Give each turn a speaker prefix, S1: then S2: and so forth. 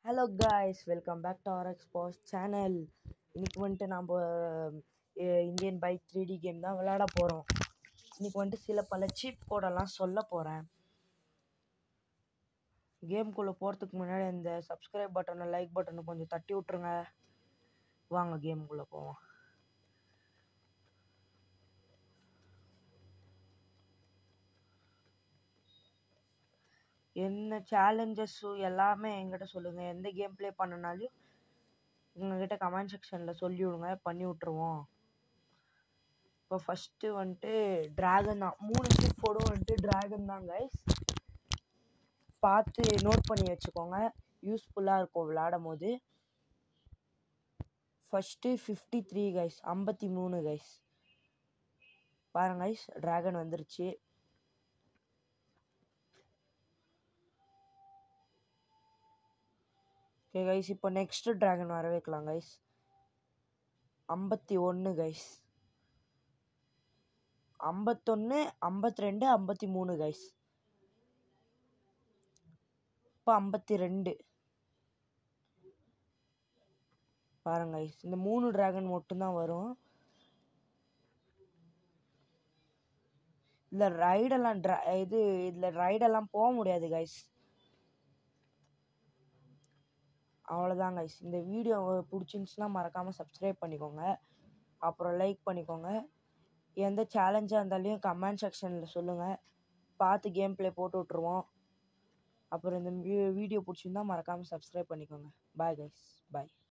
S1: hello guys welcome back to R expose channel இன்னைக்கு வந்துட்டு நம்ம Indian bike three D game தான் விளையாட போகிறோம் இன்னைக்கு வந்துட்டு சில பல சீப் கோடெல்லாம் சொல்ல போகிறேன் கேம்குள்ளே போகிறதுக்கு முன்னாடி அந்த சப்ஸ்கிரைப் பட்டனை லைக் பட்டனை கொஞ்சம் தட்டி விட்ருங்க வாங்க கேம்குள்ளே போவோம் என்ன சேலஞ்சஸும் எல்லாமே என்கிட்ட சொல்லுங்கள் எந்த கேம் ப்ளே பண்ணனாலையும் எங்ககிட்ட கமெண்ட் செக்ஷனில் சொல்லி விடுங்க பண்ணி விட்ருவோம் இப்போ ஃபஸ்ட்டு வந்துட்டு ட்ராகன் தான் மூணு ஷிப் போடும் வந்துட்டு ட்ராகன் தான் கைஸ் பார்த்து நோட் பண்ணி வச்சுக்கோங்க யூஸ்ஃபுல்லாக இருக்கும் விளாடும் போது ஃபஸ்ட்டு ஃபிஃப்டி த்ரீ கைஸ் ஐம்பத்தி மூணு கைஸ் பாருங்க கைஸ் ட்ராகன் வந்துருச்சு ஓகே கைஸ் இப்போ நெக்ஸ்ட்டு ட்ராகன் வர வைக்கலாம் கைஸ் ஐம்பத்தி ஒன்று கைஸ் ஐம்பத்தொன்று ஐம்பத்தி ரெண்டு ஐம்பத்தி மூணு கைஸ் இப்போ ஐம்பத்தி ரெண்டு பாருங்க கைஸ் இந்த மூணு ட்ராகன் மட்டும்தான் வரும் இதில் ரைடெல்லாம் ட்ரா இது இதில் ரைடெல்லாம் போக முடியாது கைஸ் அவ்வளோதான் கைஸ் இந்த வீடியோ பிடிச்சிருந்துச்சுன்னா மறக்காமல் சப்ஸ்கிரைப் பண்ணிக்கோங்க அப்புறம் லைக் பண்ணிக்கோங்க எந்த சேலஞ்சாக இருந்தாலையும் கமெண்ட் செக்ஷனில் சொல்லுங்கள் பார்த்து கேம் ப்ளே போட்டு விட்ருவோம் அப்புறம் இந்த வீடியோ பிடிச்சிருந்தா மறக்காமல் சப்ஸ்கிரைப் பண்ணிக்கோங்க பாய் கைஸ் பாய்